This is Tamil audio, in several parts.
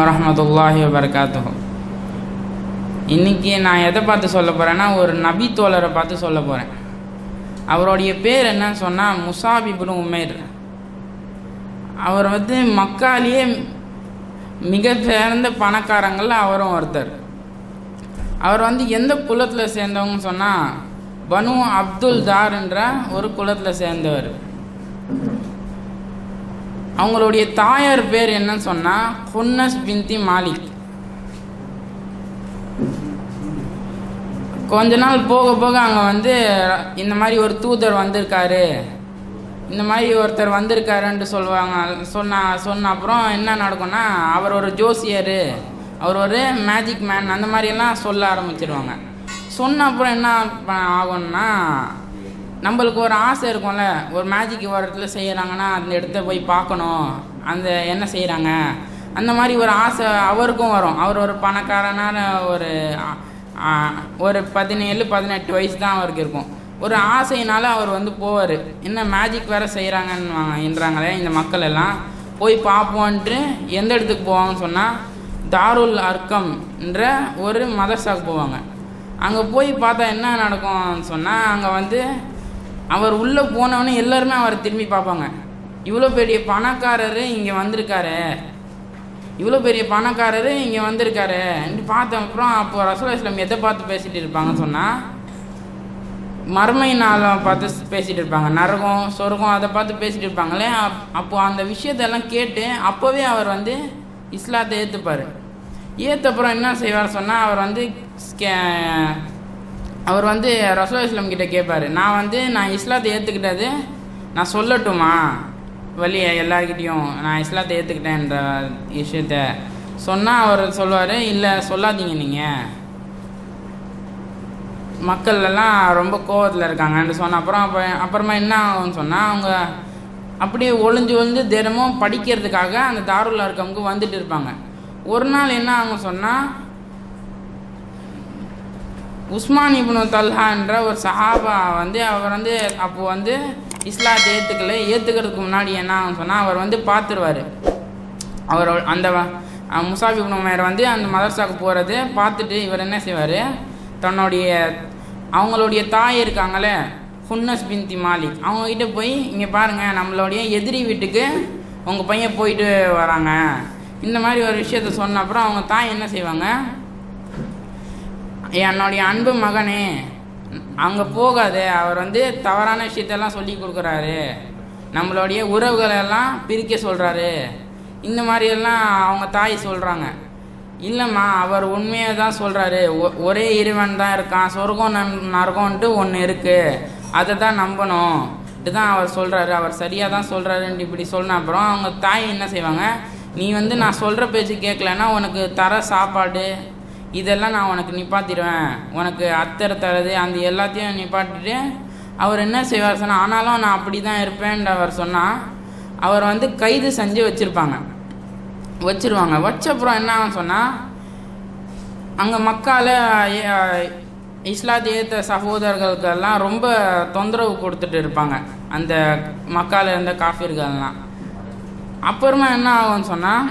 வரஹமத்துல்லாஹி வபரகாத்துஹு இன்னைக்கு நான் எதை பார்த்து சொல்ல போகிறேன்னா ஒரு நபி தோழரை பார்த்து சொல்ல போகிறேன் அவருடைய பேர் என்னன்னு சொன்னால் முசாபிபுன் உமேர் அவர் வந்து மக்காலேயே மிக சிறந்த பணக்காரங்களில் அவரும் ஒருத்தர் அவர் வந்து எந்த குலத்தில் சேர்ந்தவங்கன்னு சொன்னால் பனு அப்துல் தார்ன்ற ஒரு குலத்தில் சேர்ந்தவர் அவங்களுடைய தாயார் பேர் என்னன்னு சொன்னால் ஹுன்னஸ் பின்தி மாலிக் கொஞ்ச நாள் போக போக அங்கே வந்து இந்த மாதிரி ஒரு தூதர் வந்திருக்காரு இந்த மாதிரி ஒருத்தர் வந்திருக்காருன்ட்டு சொல்லுவாங்க சொன்ன சொன்ன அப்புறம் என்ன நடக்கும்னா அவர் ஒரு ஜோசியர் அவர் ஒரு மேஜிக் மேன் அந்த மாதிரியெல்லாம் சொல்ல ஆரம்பிச்சிருவாங்க சொன்ன அப்புறம் என்ன ப- ஆகும்னா நம்மளுக்கு ஒரு ஆசை இருக்கும்ல ஒரு மேஜிக் ஒரு இடத்துல செய்கிறாங்கன்னா அந்த இடத்த போய் பார்க்கணும் அந்த என்ன செய்கிறாங்க அந்த மாதிரி ஒரு ஆசை அவருக்கும் வரும் அவர் ஒரு பணக்காரனான ஒரு ஆ- ஆ- ஒரு பதினேழு பதினெட்டு வயசு தான் அவருக்கு இருக்கும் ஒரு ஆசையினால அவர் வந்து போவார் என்ன மேஜிக் வேறு செய்கிறாங்கன்னு என்றாங்களே இந்த மக்கள் எல்லாம் போய் பார்ப்போன்ட்டு எந்த இடத்துக்கு போவாங்கன்னு சொன்னால் தாருல் அர்க்கம் என்ற ஒரு மதர்சாக்கு போவாங்க அங்கே போய் பார்த்தா என்ன நடக்கும்னு சொன்னால் அங்கே வந்து அவர் உள்ளே போனவொடனே எல்லாருமே அவரை திரும்பி பார்ப்பாங்க இவ்வளோ பெரிய பணக்காரர் இங்கே வந்திருக்காரு இவ்வளோ பெரிய பணக்காரர் இங்கே வந்திருக்காரு பார்த்த அப்புறம் அப்போ ரசூல் இஸ்லாம் எதை பார்த்து பேசிட்டு இருப்பாங்கன்னு சொன்னால் மறுமை நாளை பார்த்து பேசிட்டு இருப்பாங்க நரகம் சொர்க்கம் அதை பார்த்து பேசிட்டு இருப்பாங்களே அப் அப்போ அந்த விஷயத்தெல்லாம் கேட்டு அப்போவே அவர் வந்து இஸ்லாத்தை ஏற்றுப்பார் ஏற்றப்புறம் என்ன செய்வார் சொன்னால் அவர் வந்து ஸ்கே- அவர் வந்து ரசூல் இஸ்லாம் கிட்ட கேட்பாரு நான் வந்து நான் இஸ்லாத்தை ஏற்றுக்கிட்டது நான் சொல்லட்டுமா வழி எல்லார்கிட்டயும் நான் இஸ்லாத்தை ஏற்றுக்கிட்டேன்ற விஷயத்த சொன்னால் அவர் சொல்லுவார் இல்லை சொல்லாதீங்க நீங்கள் மக்கள் எல்லாம் ரொம்ப கோவத்தில் இருக்காங்கன்னு சொன்ன அப்புறம் அப்போ அப்புறமா என்ன ஆகும்னு சொன்னால் அவங்க அப்படியே ஒளிஞ்சு ஒளிஞ்சு தினமும் படிக்கிறதுக்காக அந்த தாருல் இருக்கவங்க வந்துட்டு இருப்பாங்க ஒரு நாள் என்ன ஆகும் சொன்னால் உஸ்மான் இப்னு தல்ஹான்ற ஒரு சஹாபா வந்து அவர் வந்து அப்போ வந்து இஸ்லாத்தை ஏற்றுக்கல ஏற்றுக்கிறதுக்கு முன்னாடி என்ன ஆகும் சொன்னால் அவர் வந்து பார்த்துருவார் அவர் அந்த முசாஃபி இப்னு உமைர் வந்து அந்த மதர்சாக்கு போகிறது பார்த்துட்டு இவர் என்ன செய்வார் தன்னுடைய அவங்களுடைய தாய் இருக்காங்களே ஹுன்னஸ் பின்தி மாலிக் அவங்கக்கிட்ட போய் இங்கே பாருங்கள் நம்மளுடைய எதிரி வீட்டுக்கு உங்கள் பையன் போயிட்டு வராங்க இந்த மாதிரி ஒரு விஷயத்த சொன்ன அப்புறம் அவங்க தாய் என்ன செய்வாங்க என்னுடைய அன்பு மகனே அங்கே போகாத அவர் வந்து தவறான விஷயத்தெல்லாம் சொல்லி கொடுக்குறாரு நம்மளுடைய உறவுகளை எல்லாம் பிரிக்க சொல்கிறாரு இந்த மாதிரியெல்லாம் அவங்க தாய் சொல்கிறாங்க இல்லைம்மா அவர் உண்மையை தான் சொல்கிறாரு ஒரே இறைவன் தான் இருக்கான் சொர்க்கம் நன்- நரகம்ன்ட்டு ஒன்று இருக்குது அதை தான் நம்பணும் இதுதான் அவர் சொல்கிறாரு அவர் சரியாக தான் சொல்கிறாருன்ட்டு இப்படி சொன்ன அப்புறம் அவங்க தாய் என்ன செய்வாங்க நீ வந்து நான் சொல்கிற பேச்சு கேட்கலன்னா உனக்கு தர சாப்பாடு இதெல்லாம் நான் உனக்கு நிப்பாட்டிடுவேன் உனக்கு அத்தரை தரது அந்த எல்லாத்தையும் நிப்பாட்டிட்டு அவர் என்ன செய்வார் சொன்னால் ஆனாலும் நான் அப்படி தான் இருப்பேன்ற அவர் சொன்னால் அவர் வந்து கைது செஞ்சு வச்சுருப்பாங்க வச்சிருவாங்க வச்ச அப்புறம் என்ன ஆகும் சொன்னால் அங்கே மக்கால ஏ- இஸ்லாத்தை ஏற்ற சகோதரர்களுக்கெல்லாம் ரொம்ப தொந்தரவு கொடுத்துட்டு இருப்பாங்க அந்த மக்கால இருந்த காஃபிர்கள்லாம் அப்புறமா என்ன ஆகும்னு சொன்னால்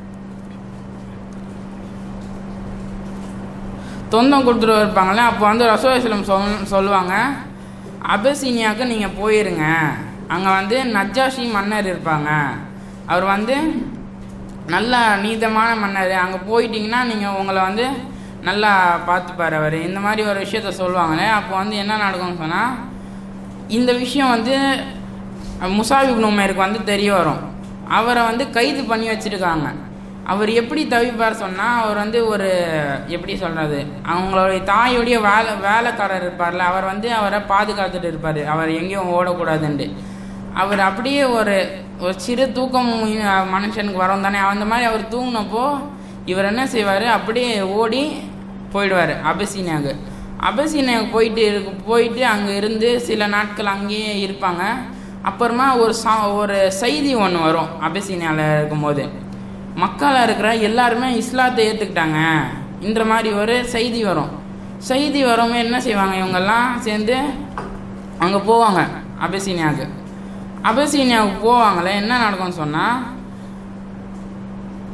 தொந்தம் கொடுத்துட்டு இருப்பாங்களே அப்போ வந்து ரசோஸ்லம் சொல் சொல்லுவாங்க அபசீனியாவுக்கு நீங்கள் போயிருங்க அங்கே வந்து நஜ்ஜாஷி மன்னர் இருப்பாங்க அவர் வந்து நல்ல நீதமான மன்னர் அங்கே போயிட்டீங்கன்னா நீங்கள் உங்களை வந்து நல்லா பார்த்துப்பார் அவர் இந்த மாதிரி ஒரு விஷயத்த சொல்லுவாங்களே அப்போ வந்து என்ன நடக்கும்னு சொன்னால் இந்த விஷயம் வந்து முசாபிப் உமேருக்கு வந்து தெரிய வரும் அவரை வந்து கைது பண்ணி வச்சிருக்காங்க அவர் எப்படி தவிப்பார் சொன்னால் அவர் வந்து ஒரு எப்படி சொல்கிறது அவங்களுடைய தாயுடைய வேலை வேலைக்காரர் இருப்பார்ல அவர் வந்து அவரை பாதுகாத்துட்டு இருப்பார் அவர் எங்கேயும் ஓடக்கூடாதுன்ட்டு அவர் அப்படியே ஒரு ஒரு சிறு தூக்கம் மனுஷனுக்கு வரும் தானே அந்த மாதிரி அவர் தூங்கினப்போ இவர் என்ன செய்வார் அப்படியே ஓடி போயிடுவார் அபசீனியாவுக்கு அபசீனியாவுக்கு போயிட்டு இருக்கு போயிட்டு அங்கே இருந்து சில நாட்கள் அங்கேயே இருப்பாங்க அப்புறமா ஒரு சா ஒரு செய்தி ஒன்று வரும் அபசீனியாவில் இருக்கும்போது மக்களாக இருக்கிற எல்லாருமே இஸ்லாத்தை ஏற்றுக்கிட்டாங்க இந்த மாதிரி ஒரு செய்தி வரும் செய்தி வரவங்க என்ன செய்வாங்க இவங்கெல்லாம் சேர்ந்து அங்கே போவாங்க அபசீனியாவுக்கு அபசீனியாவுக்கு போவாங்களே என்ன நடக்கும்னு சொன்னால்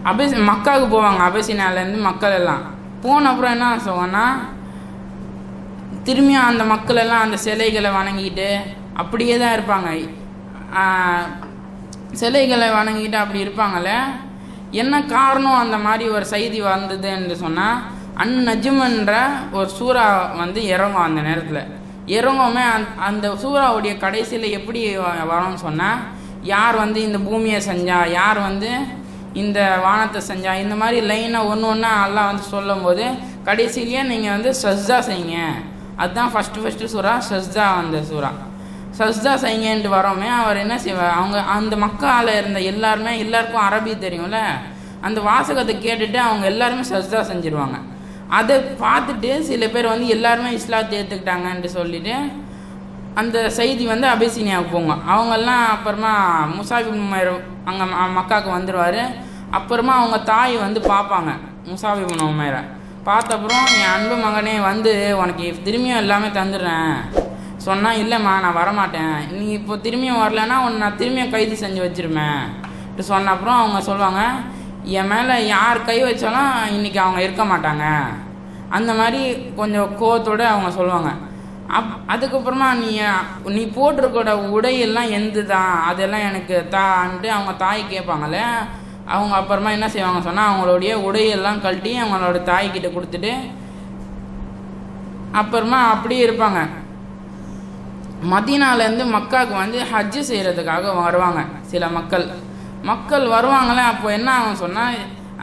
அபேஸ் மக்காவுக்கு போவாங்க அபேசினாலேருந்து மக்கள் எல்லாம் போன அப்புறம் என்ன சொல்லுவாங்கன்னா திரும்பியும் அந்த மக்கள் எல்லாம் அந்த சிலைகளை வணங்கிட்டு அப்படியே தான் இருப்பாங்க ஆஹ், சிலைகளை வணங்கிட்டு அப்படி இருப்பாங்கல்ல என்ன காரணம் அந்த மாதிரி ஒரு செய்தி வந்ததுன்னு சொன்னால் அன் நஜ்மன்ற ஒரு சூறா வந்து இறங்கும் அந்த நேரத்தில் இறங்குமே அந்த அந்த சூறாவுடைய கடைசியில் எப்படி வ- வரும்னு சொன்னால் யார் வந்து இந்த பூமியை செஞ்சா யார் வந்து இந்த வானத்தை செஞ்சா இந்த மாதிரி லைனாக ஒன்று ஒன்றா அல்லாஹ் வந்து சொல்லும்போது கடைசியிலேயே நீங்கள் வந்து சஸ்தா செய்யுங்க அதுதான் ஃபஸ்ட்டு ஃபஸ்ட்டு சூறா சஸ்தா அந்த சூறா சஸ்தா செய்யுங்கன்ட்டு வரோமே அவர் என்ன செய்வார் அவங்க அந்த மக்கால இருந்த எல்லாருமே எல்லாருக்கும் அரபி தெரியும்ல அந்த வாசகத்தை கேட்டுட்டு அவங்க எல்லாருமே சஸ்தா செஞ்சிருவாங்க அதை பார்த்துட்டு சில பேர் வந்து எல்லாருமே இஸ்லாத்தை ஏற்றுக்கிட்டாங்கன்ட்டு சொல்லிட்டு அந்த செய்தி வந்து அபிசீனியாவுக்கு போங்க அவங்கெல்லாம் அப்புறமா முசாபிப் உமர் அங்கே மக்காவுக்கு வந்துடுவார் அப்புறமா அவங்க தாய் வந்து பார்ப்பாங்க முசாபிப் உமரை பார்த்த அப்புறம் என் அன்பு மகனே வந்து உனக்கு திரும்பியும் எல்லாமே தந்துடுறேன் சொன்னால் இல்லைம்மா நான் வரமாட்டேன் நீ இப்போ திரும்பியும் வரலன்னா உன்னை நான் திரும்பியும் கைது செஞ்சு வச்சிருப்பேன் இப்படி சொன்ன அப்புறம் அவங்க சொல்லுவாங்க என் மேலே யார் கை வச்சாலும் இன்னைக்கு அவங்க இருக்க மாட்டாங்க அந்த மாதிரி கொஞ்சம் கோவத்தோட அவங்க சொல்லுவாங்க அப் அதுக்கப்புறமா நீ நீ போட்டிருக்கிற உடையெல்லாம் எந்து தான் அதெல்லாம் எனக்கு தான்ட்டு அவங்க தாய் கேட்பாங்கல்ல அவங்க அப்புறமா என்ன செய்வாங்க சொன்னால் அவங்களுடைய உடையெல்லாம் கழட்டி அவங்களோட தாய்கிட்ட கொடுத்துட்டு அப்புறமா அப்படியே இருப்பாங்க மதீனாலேருந்து மக்காவுக்கு வந்து ஹஜ்ஜு செய்கிறதுக்காக வருவாங்க சில மக்கள் மக்கள் வருவாங்களே அப்போ என்ன ஆகும் சொன்னால்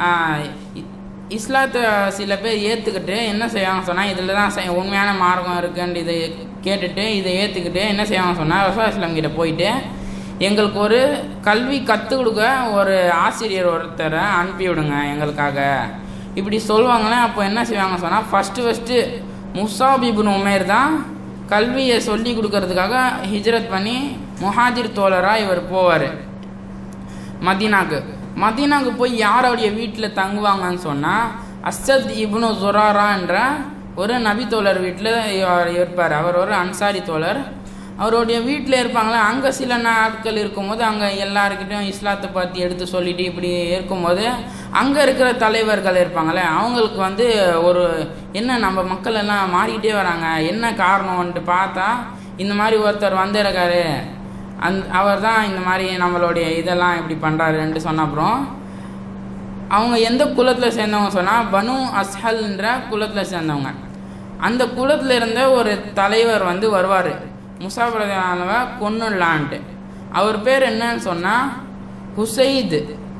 இஸ்லாத்தை சில பேர் ஏற்றுக்கிட்டு என்ன செய்வாங்க சொன்னால் இதில் தான் செய்- உண்மையான மார்க்கம் இருக்குன்னு இதை கேட்டுட்டு இதை ஏற்றுக்கிட்டு என்ன செய்வாங்க சொன்னால் ரசூல் இஸ்லாம் கிட்ட போயிட்டு எங்களுக்கு ஒரு கல்வி கற்றுக் கொடுக்க ஒரு ஆசிரியர் ஒருத்தரை அனுப்பி விடுங்க எங்களுக்காக இப்படி சொல்லுவாங்களே அப்போ என்ன செய்வாங்க சொன்னால் ஃபஸ்ட்டு ஃபஸ்ட்டு முசாபிபுன் உமேர் தான் கல்வியை சொல்லி கொடுக்கறதுக்காக ஹிஜ்ரத் பண்ணி முஹாஜிர் தோழராக இவர் போவார் மதீனாக்கு மதீனாக்கு போய் யாருடைய வீட்டில் தங்குவாங்கன்னு சொன்னால் அஸ்ஸத் இப்னு ஜுராரா என்ற ஒரு நபி தோழர் வீட்டில் இருப்பார் அவர் ஒரு அன்சாரி தோழர் அவருடைய வீட்டில் இருப்பாங்களே அங்கே சில நாட்கள் இருக்கும்போது அங்கே எல்லாருக்கிட்டையும் இஸ்லாத்தை பற்றி எடுத்து சொல்லிட்டு இப்படி இருக்கும்போது அங்கே இருக்கிற தலைவர்கள் இருப்பாங்களே அவங்களுக்கு வந்து ஒரு என்ன நம்ம மக்கள் எல்லாம் மாறிக்கிட்டே வராங்க என்ன காரணம்ன்ட்டு பார்த்தா இந்த மாதிரி ஒருத்தர் வந்திருக்காரு அந் அவர் தான் இந்த மாதிரி நம்மளுடைய இதெல்லாம் இப்படி பண்ணுறாருன்ட்டு சொன்ன அப்புறம் அவங்க எந்த குலத்தில் சேர்ந்தவங்க சொன்னால் பனு அஸ்ஹல்ன்ற குலத்தில் சேர்ந்தவங்க அந்த குலத்தில் இருந்த ஒரு தலைவர் வந்து வருவார் முசாபிரதானவ கொன்னுடலான்ட்டு அவர் பேர் என்னன்னு சொன்னால் ஹுசைது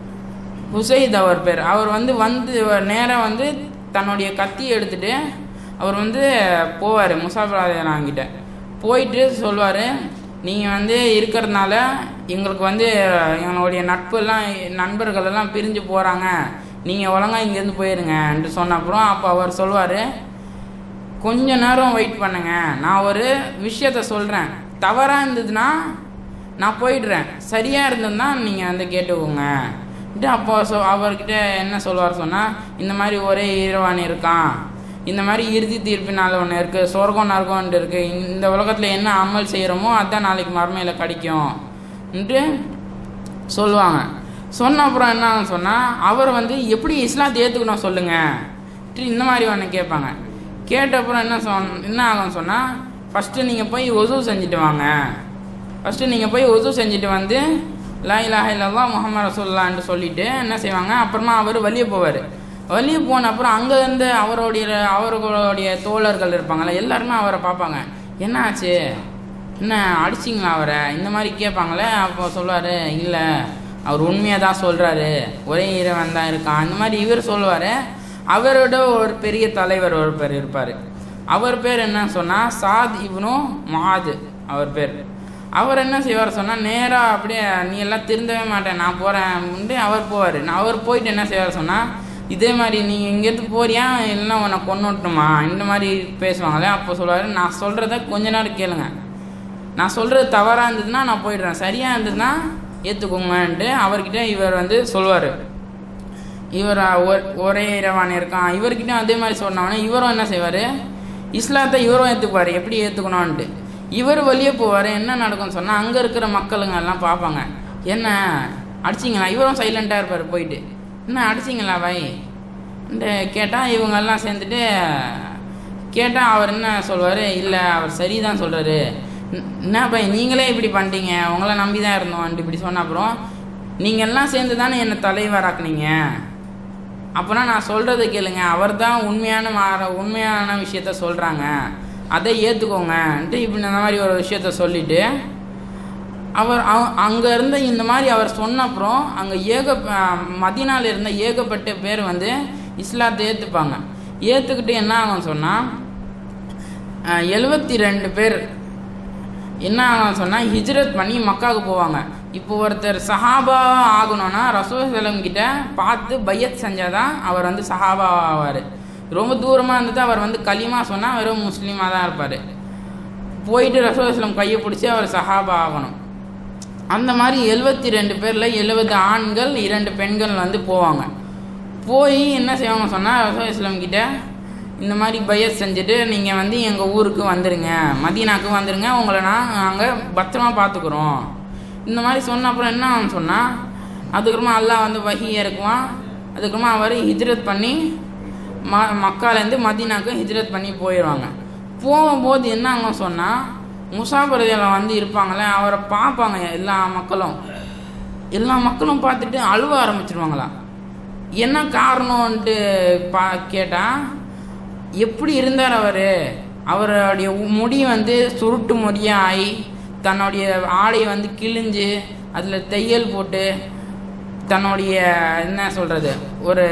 ஹுசைத் அவர் பேர் அவர் வந்து வந்து நேராக வந்து தன்னுடைய கத்தி எடுத்துட்டு அவர் வந்து போவார் முசாபிராகிட்ட போயிட்டு சொல்வார் நீங்கள் வந்து இருக்கிறதுனால எங்களுக்கு வந்து எங்களுடைய நட்பு எல்லாம் நண்பர்கள் எல்லாம் பிரிஞ்சு போகிறாங்க நீங்கள் ஒழுங்கா இங்கேருந்து போயிருங்கன்ட்டு சொன்ன அப்புறம் அப்போ அவர் சொல்வார் கொஞ்ச நேரம் வெயிட் பண்ணுங்க நான் ஒரு விஷயத்த சொல்கிறேன் தவறாக இருந்ததுன்னா நான் போயிடுறேன் சரியாக இருந்ததுன்னா நீங்கள் வந்து கேட்டுக்கோங்க இது அப்போ சொ அவர்கிட்ட என்ன சொல்வார் சொன்னால் இந்த மாதிரி ஒரே ஈரவாணி இருக்கான் இந்த மாதிரி இறுதி தீர்ப்பினால் ஒன்று இருக்குது சொர்க்கம் நரகம்ன்ட்டு இருக்குது இந்த உலகத்தில் என்ன அமல் செய்கிறோமோ அதுதான் நாளைக்கு மறுமையில் கிடைக்கும்ன்ட்டு சொல்லுவாங்க சொன்ன அப்புறம் என்ன சொன்னால் அவர் வந்து எப்படி இஸ்லாத்தை ஏற்றுக்கணும் சொல்லுங்கள் இந்த மாதிரி ஒன்று கேட்பாங்க கேட்ட அப்புறம் என்ன சொன் என்ன ஆகும் சொன்னால் ஃபஸ்ட்டு நீங்கள் போய் ஒசு செஞ்சுட்டு வாங்க ஃபஸ்ட்டு நீங்கள் போய் ஒசு செஞ்சுட்டு வந்து லா இலாஹ இல்லல்லா முகமது ரசூல்லான்ட்டு சொல்லிட்டு என்ன செய்வாங்க அப்புறமா அவர் வெளியே போவார் வெளியே போன அப்புறம் அங்கேருந்து அவருடைய அவர்களுடைய தோழர்கள் இருப்பாங்கள்ல எல்லாருமே அவரை பார்ப்பாங்க என்ன ஆச்சு என்ன அடிச்சிங்களா அவரை இந்த மாதிரி கேட்பாங்களே அப்போ சொல்லுவார் இல்லை அவர் உண்மையாக தான் சொல்கிறாரு ஒரே இறைவன் தான் இருக்கான் அந்த மாதிரி இவர் சொல்லுவார் அவரோட ஒரு பெரிய தலைவர் ஒரு பேர் இருப்பார் அவர் பேர் என்ன சொன்னால் சாத் இப்னு மாது அவர் பேர் அவர் என்ன செய்வார் சொன்னால் நேராக அப்படியே நீ எல்லாம் திருந்தவே மாட்டேன் நான் போகிறேன் அவர் போவார் நான் அவர் போயிட்டு என்ன செய்வார் சொன்னால் இதே மாதிரி நீங்கள் இங்கேருந்து போறியா இல்லைன்னா உன்னை கொண்டு விட்டுமா இந்த மாதிரி பேசுவாங்களே அப்போ சொல்லுவார் நான் சொல்கிறத கொஞ்ச நேரம் கேளுங்க நான் சொல்கிறது தவறாக இருந்ததுன்னா நான் போயிடுறேன் சரியாக இருந்ததுன்னா ஏற்றுக்கோங்கன்ட்டு அவர்கிட்ட இவர் வந்து சொல்லுவார் இவர் ஒ- ஒரே இரவான் இருக்கான் இவர்கிட்ட அதே மாதிரி சொன்னவொடனே இவரும் என்ன செய்வார் இஸ்லாத்தை இவரும் ஏற்றுக்குவார் எப்படி ஏற்றுக்கணும்ன்ட்டு இவர் வெளியே போவார் என்ன நடக்கும்னு சொன்னால் அங்கே இருக்கிற மக்களுங்க எல்லாம் பார்ப்பாங்க என்ன அடிச்சிங்களா இவரும் சைலண்ட்டாக இருப்பார் போயிட்டு என்ன அடிச்சிங்களா பாய் கேட்டால் இவங்கெல்லாம் சேர்ந்துட்டு கேட்டால் அவர் என்ன சொல்வார் இல்லை அவர் சரி தான் சொல்கிறாரு என்ன பாய் நீங்களே இப்படி பண்ணிட்டீங்க உங்களை நம்பி தான் இருந்தோம் இப்படி சொன்ன அப்புறம் நீங்கள் எல்லாம் சேர்ந்து தானே என்னை தலைவராக்குனீங்க அப்புறம் நான் சொல்கிறத கேளுங்க அவர் தான் உண்மையான மாற உண்மையான விஷயத்த சொல்கிறாங்க அதை ஏற்றுக்கோங்கன்ட்டு இப்படி இந்த மாதிரி ஒரு விஷயத்த சொல்லிவிட்டு அவர் அங்கே இருந்த இந்த மாதிரி அவர் சொன்ன அப்புறம் அங்கே ஏக மதினால இருந்த ஏகப்பட்ட பேர் வந்து இஸ்லாத்தை ஏற்றுப்பாங்க ஏற்றுக்கிட்டு என்ன ஆகும் சொன்னால் எழுபத்தி ரெண்டு பேர் என்ன ஆகும் சொன்னால் ஹிஜ்ரத் பண்ணி மக்காவுக்கு போவாங்க இப்போ ஒருத்தர் சஹாபா ஆகணும்னா ரசூசலம் கிட்ட பார்த்து பையத் செஞ்சாதான் அவர் வந்து சஹாபா ஆவார் ரொம்ப தூரமாக இருந்துட்டு அவர் வந்து களிமா சொன்னால் வெறும் முஸ்லீமாக தான் இருப்பார் போயிட்டு ரசூசலம் கையை பிடிச்சி அவர் சஹாபா ஆகணும் அந்த மாதிரி எழுபத்தி ரெண்டு பேரில் எழுபது ஆண்கள் இரண்டு பெண்கள் வந்து போவாங்க போய் என்ன செய்வாங்க சொன்னால் ரசூல் இஸ்லாம் கிட்ட இந்த மாதிரி பையத் செஞ்சுட்டு நீங்கள் வந்து எங்கள் ஊருக்கு வந்துடுங்க மதீனாக்கு வந்துடுங்க உங்களை நான் நாங்கள் பத்திரமா பார்த்துக்குறோம் இந்த மாதிரி சொன்ன அப்புறம் என்ன சொன்னால் அதுக்கப்புறமா அல்லாஹ் வந்து வகி இறக்குவான் அதுக்கப்புறமா அவர் ஹிஜ்ரத் பண்ணி ம மக்காலேருந்து மதீனாக்கு ஹிஜ்ரத் பண்ணி போயிடுவாங்க போகும்போது என்ன ஆகும் சொன்னால் முசாபரதியில் வந்து இருப்பாங்களே அவரை பார்ப்பாங்க எல்லா மக்களும் எல்லா மக்களும் பார்த்துட்டு அழுவ ஆரம்பிச்சிருவாங்களாம் என்ன காரணம்ன்ட்டு பா கேட்டால் எப்படி இருந்தார் அவர் அவருடைய முடி வந்து சுருட்டு முடியாக ஆகி தன்னுடைய ஆடையை வந்து கிழிஞ்சு அதில் தையல் போட்டு தன்னுடைய என்ன சொல்கிறது ஒரு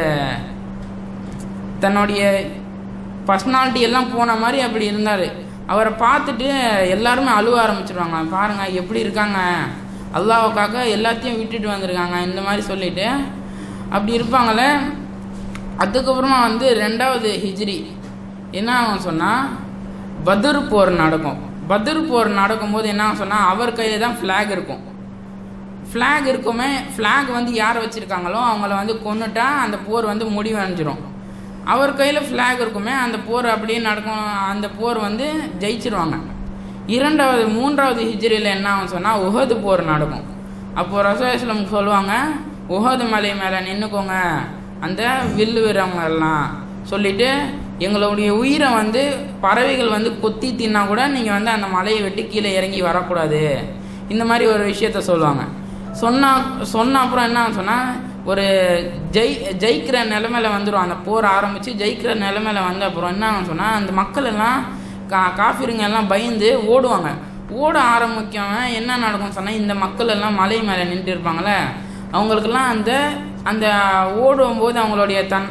தன்னுடைய பர்சனாலிட்டி எல்லாம் போன மாதிரி அப்படி இருந்தார் அவரை பார்த்துட்டு எல்லாருமே அழுவ ஆரம்பிச்சிருவாங்க பாருங்கள் எப்படி இருக்காங்க அல்லாவுக்காக எல்லாத்தையும் விட்டுட்டு வந்திருக்காங்க இந்த மாதிரி சொல்லிட்டு அப்படி இருப்பாங்களே அதுக்கப்புறமா வந்து ரெண்டாவது ஹிஜ்ரி என்ன ஆகும் சொன்னால் பத்ர் போர் நடக்கும் பத்ர் போர் நடக்கும்போது என்ன ஆகும் சொன்னால் அவர் கையில் தான் ஃப்ளாக் இருக்கும் ஃப்ளாக் இருக்குமே ஃப்ளாக் வந்து யார் வச்சுருக்காங்களோ அவங்கள வந்து கொண்டுட்டா அந்த போர் வந்து முடிவடைஞ்சிரும் அவர் கையில் ஃப்ளாக் இருக்குமே அந்த போர் அப்படியே நடக்கும் அந்த போர் வந்து ஜெயிச்சிருவாங்க இரண்டாவது மூன்றாவது ஹிஜ்ரியில் என்ன ஆகும் சொன்னால் உஹது போர் நடக்கும் அப்போது ரசோஸ்லம் சொல்லுவாங்க உஹது மலை மேலே நின்றுக்கோங்க அந்த வில்லு வீரவங்க எல்லாம் சொல்லிட்டு எங்களுடைய உயிரை வந்து பறவைகள் வந்து கொத்தி தின்னா கூட நீங்கள் வந்து அந்த மலையை விட்டு கீழே இறங்கி வரக்கூடாது இந்த மாதிரி ஒரு விஷயத்த சொல்லுவாங்க சொன்னா சொன்ன அப்புறம் என்ன சொன்னால் ஒரு ஜெய் ஜெயிக்கிற நிலமையில வந்துடும் அந்த போர் ஆரம்பித்து ஜெயிக்கிற நிலமையில வந்த அப்புறம் என்ன சொன்னால் அந்த மக்கள் எல்லாம் கா காஃபிருங்க எல்லாம் பயந்து ஓடுவாங்க ஓட ஆரம்பிக்கவன் என்ன நடக்கும் சொன்னால் இந்த மக்கள் எல்லாம் மலை மேலே நின்றுட்டு இருப்பாங்களே அவங்களுக்கெல்லாம் அந்த அந்த ஓடும்போது அவங்களுடைய தன்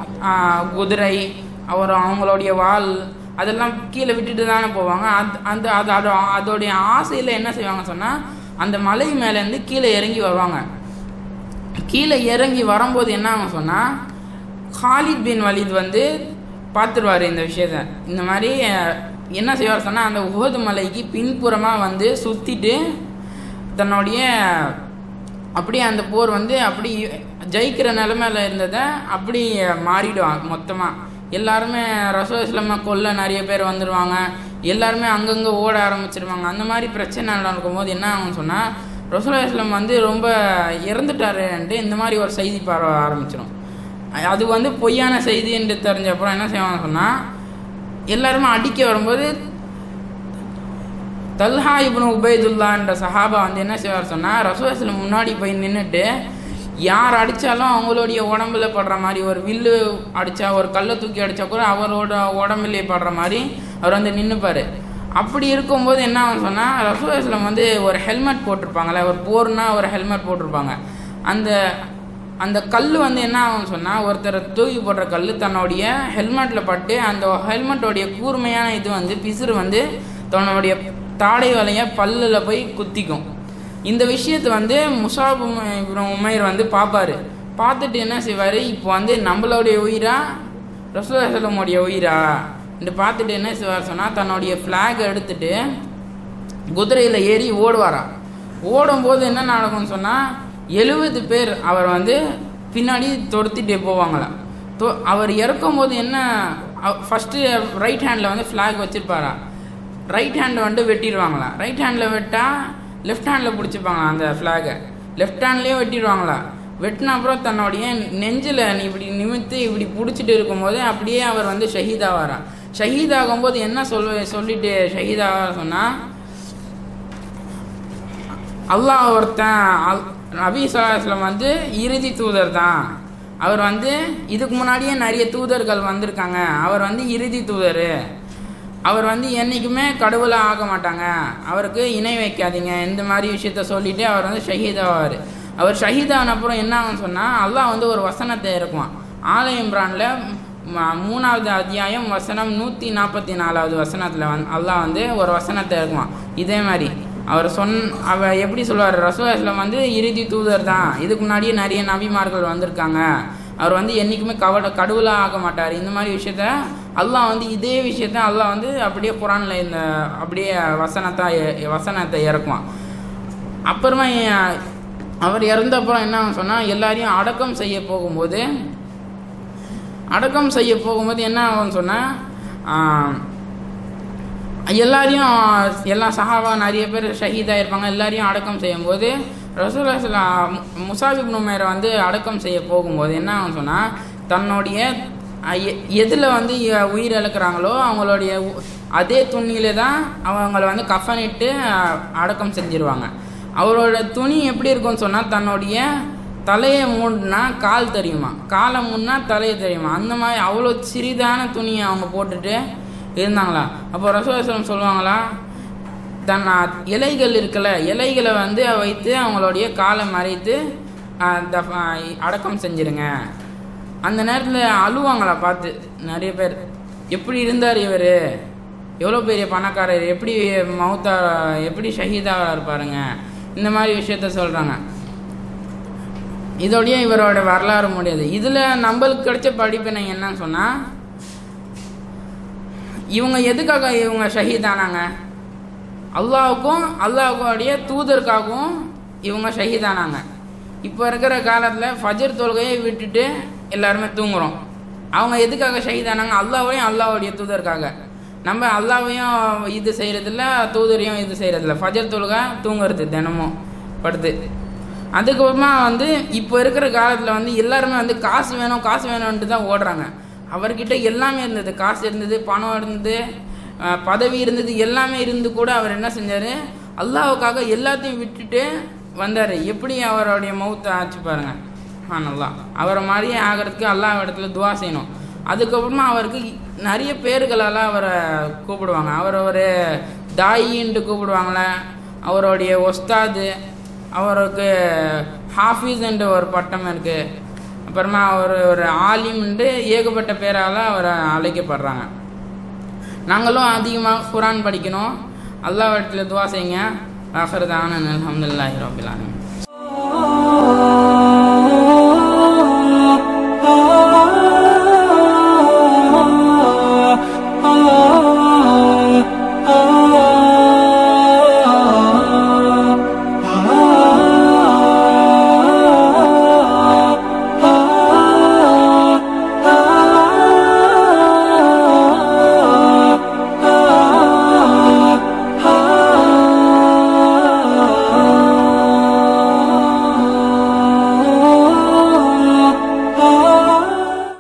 குதிரை அவர் அவங்களுடைய வால் அதெல்லாம் கீழே விட்டுட்டு தானே போவாங்க அது அந்த அது அதோ அதோடைய ஆசையில் என்ன செய்வாங்க சொன்னால் அந்த மலை மேலேருந்து கீழே இறங்கி வருவாங்க கீழே இறங்கி வரும்போது என்ன ஆகும் சொன்னால் ஹாலித் பின் வலித் வந்து பார்த்துருவார் இந்த விஷயத்த இந்த மாதிரி என்ன செய்வார் சொன்னால் அந்த உகது மலைக்கு பின்புறமாக வந்து சுற்றிட்டு தன்னுடைய அப்படியே அந்த போர் வந்து அப்படி ஜெயிக்கிற நிலமையில இருந்ததை அப்படி மாறிடுவாங்க மொத்தமாக எல்லாருமே ரசோ இஸ்லாம கொல்ல நிறைய பேர் வந்துடுவாங்க எல்லாருமே அங்கங்கே ஓட ஆரம்பிச்சிருவாங்க அந்த மாதிரி பிரச்சனை நடக்கும்போது என்ன ஆகும் சொன்னால் ரசூலா இஸ்லாம் வந்து ரொம்ப இறந்துட்டாருன்ட்டு இந்த மாதிரி ஒரு செய்தி பரவ ஆரம்பிச்சிடும் அது வந்து பொய்யான செய்தின்னு தெரிஞ்ச அப்புறம் என்ன செய்வாங்க சொன்னால் எல்லாருமே அடிக்க வரும்போது தல்ஹா இப்னு உபைதுல்லான்ற சஹாபா வந்து என்ன செய்வார் சொன்னால் ரசூலாஸ்லம் முன்னாடி போய் நின்றுட்டு யார் அடித்தாலும் அவங்களுடைய உடம்புல படுற மாதிரி ஒரு வில்லு அடித்தா ஒரு கல்லை தூக்கி அடித்தா கூட அவரோட உடம்புலேயே படுற மாதிரி அவர் வந்து நின்றுப்பார் அப்படி இருக்கும்போது என்ன ஆகும் சொன்னால் ரசூலாஸ்லம் வந்து ஒரு ஹெல்மெட் போட்டிருப்பாங்களே ஒரு போர்னா ஒரு ஹெல்மெட் போட்டிருப்பாங்க அந்த அந்த கல் வந்து என்ன ஆகும் சொன்னால் ஒருத்தர் தூக்கி போடுற கல் தன்னுடைய ஹெல்மெட்டில் பட்டு அந்த ஹெல்மெட்டோடைய கூர்மையான இது வந்து பிசுறு வந்து தன்னுடைய தாடை வலைய பல்லில் போய் குத்திக்கும் இந்த விஷயத்தை வந்து முசாப் உமைர் வந்து பார்ப்பாரு பார்த்துட்டு என்ன செய்வார் இப்போ வந்து நம்மளுடைய உயிரா ரசூலமுடைய உயிரா என்று பார்த்துட்டு என்ன செய்வார் சொன்னால் தன்னுடைய ஃப்ளாக் எடுத்துட்டு குதிரையில் ஏறி ஓடுவாராம் ஓடும்போது என்ன நடக்கும்னு சொன்னால் எழுபது பேர் அவர் வந்து பின்னாடி தொடுத்துட்டே போவாங்களாம் தொ அவர் இறக்கும் போது என்ன ஃபஸ்ட்டு ரைட் ஹேண்டில் வந்து ஃப்ளாக் வச்சுருப்பாரா ரைட் ஹேண்டில் வந்து வெட்டிடுவாங்களா ரைட் ஹேண்டில் வெட்டால் லெஃப்ட் ஹேண்டில் பிடிச்சிப்பாங்களா அந்த ஃப்ளாகை லெஃப்ட் ஹேண்ட்லேயும் வெட்டிடுவாங்களா வெட்டின அப்புறம் தன்னுடைய நெஞ்சில் இப்படி நிமித்து இப்படி பிடிச்சிட்டு இருக்கும்போது அப்படியே அவர் வந்து ஷஹீதாவாராம் ஷஹீதாகும்போது என்ன சொல்ல சொல்லிட்டு ஷஹீதாக சொன்னால் அல்லாஹ் ஒருத்தன் அல்- நபி சொல்லாஸ்லம் வந்து இறுதி தூதர் தான் அவர் வந்து இதுக்கு முன்னாடியே நிறைய தூதர்கள் வந்திருக்காங்க அவர் வந்து இறுதி தூதர் அவர் வந்து என்றைக்குமே கடவுளாக ஆக மாட்டாங்க அவருக்கு இணை வைக்காதீங்க இந்த மாதிரி விஷயத்த சொல்லிட்டு அவர் வந்து ஷஹீதாவார் அவர் ஷஹீதான அப்புறம் என்ன ஆகும்னு சொன்னால் அல்லாஹ் வந்து ஒரு வசனத்தை இருக்குவான் ஆல இம்ரானில் ம- மூணாவது அத்தியாயம் வசனம் நூற்றி நாற்பத்தி நாலாவது வசனத்தில் வந் அல்லாஹ் வந்து ஒரு வசனத்தை இருக்குவான் இதே மாதிரி அவர் சொன் அவ எப்படி சொல்லுவார் ரசூலாஸ்லம் வந்து இறுதி தூதர் தான் இதுக்கு முன்னாடியே நிறைய நபிமார்கள் வந்திருக்காங்க அவர் வந்து என்றைக்குமே கவட கடவுளாக ஆக மாட்டார் இந்த மாதிரி விஷயத்த அல்லாஹ் வந்து இதே விஷயத்த அல்லாஹ் வந்து அப்படியே குரானில் இந்த அப்படியே வசனத்தை எ- வசனத்தை இறக்குவான் அப்புறமா எ- அவர் இறந்த அப்புறம் என்ன சொன்னால் எல்லாரையும் அடக்கம் செய்ய போகும்போது அடக்கம் செய்ய போகும்போது என்ன ஆகும்னு சொன்னால் எல்லாரையும் எல்லா சஹாபா நிறைய பேர் ஷஹீதாக இருப்பாங்க எல்லாரையும் அடக்கம் செய்யும்போது ரசூல்லா முசாபிப் நுமேரை வந்து அடக்கம் செய்ய போகும்போது என்ன ஆகும் சொன்னால் தன்னுடைய எதில் வந்து இ- உயிர் இழக்கிறாங்களோ அவங்களுடைய உ- அதே துணியில தான் அவங்கள வந்து கஃனிட்டு அடக்கம் செஞ்சிருவாங்க அவரோட துணி எப்படி இருக்கும்னு சொன்னால் தன்னுடைய தலையை மூடினா கால் தெரியுமா காலை மூடினா தலையை தெரியுமா அந்த மாதிரி அவ்வளோ சிறிதான துணியை அவங்க போட்டுட்டு இருந்தாங்களா அப்போ ரசோசலம் சொல்லுவாங்களா தன் அ, இலைகள் இருக்குல்ல இலைகளை வந்து வைத்து அவங்களுடைய காலை மறைத்து அ, தஃப்- அ, அடக்கம் செஞ்சிருங்க அந்த நேரத்தில் அழுவாங்களா பார்த்து நிறைய பேர் எப்படி இருந்தார் இவர் எவ்வளோ பெரிய பணக்காரர் எப்படி மௌத்தா எப்படி ஷஹீதாக இருப்பாருங்க இந்த மாதிரி விஷயத்த சொல்கிறாங்க இதோடய இவரோட வரலாறு முடியாது இதில் நம்மளுக்கு கிடைச்ச படிப்பினை என்னன்னு சொன்னால் இவங்க எதுக்காக இவங்க ஷஹீதானாங்க அல்லாவுக்கும் அல்லாஹ்வுடைய தூதருக்காகவும் இவங்க ஷஹீதானாங்க இப்போ இருக்கிற காலத்தில் ஃபஜர் தொழுகையை விட்டுட்டு எல்லாருமே தூங்குறோம் அவங்க எதுக்காக ஷஹீதானாங்க அல்லாவையும் அல்லாஹ்வுடைய தூதருக்காக நம்ம அல்லாவையும் இது செய்கிறதில்ல தூதரையும் இது செய்கிறதில்ல ஃபஜர் தொழுகை தூங்குறது தினமும் படுத்து அதுக்கப்புறமா வந்து இப்போ இருக்கிற காலத்தில் வந்து எல்லாருமே வந்து காசு வேணும் காசு வேணும்ன்ட்டு தான் ஓடுறாங்க அவர்கிட்ட எல்லாமே இருந்தது காசு இருந்தது பணம் இருந்தது அஹ், பதவி இருந்தது எல்லாமே இருந்து கூட அவர் என்ன செஞ்சார் அல்லாவுக்காக எல்லாத்தையும் விட்டுட்டு வந்தார் எப்படி அவருடைய மௌத்தை ஆச்சு பாருங்க நல்லா அவரை மாதிரியே ஆகிறதுக்கு அல்லாஹ் இடத்துல துவா செய்யணும் அதுக்கப்புறமா அவருக்கு நிறைய பேர்களால் அவரை கூப்பிடுவாங்க அவர் ஒரு தாயின்ட்டு கூப்பிடுவாங்களே அவருடைய ஒஸ்தாது அவருக்கு ஹாஃபீஸ்ன்ற ஒரு பட்டம் இருக்குது அப்புறமா அவர் ஒரு ஆலிம்ன்ட்டு ஏகப்பட்ட பேரால் அவரை அழைக்கப்படுறாங்க நாங்களும் அதிகமாக குரான் படிக்கணும் அல்லாஹ் இடத்துல துவா செய்யுங்க ஆஃபர் தான் அலமதுல்லாஹி ரபில் ஆலமீன்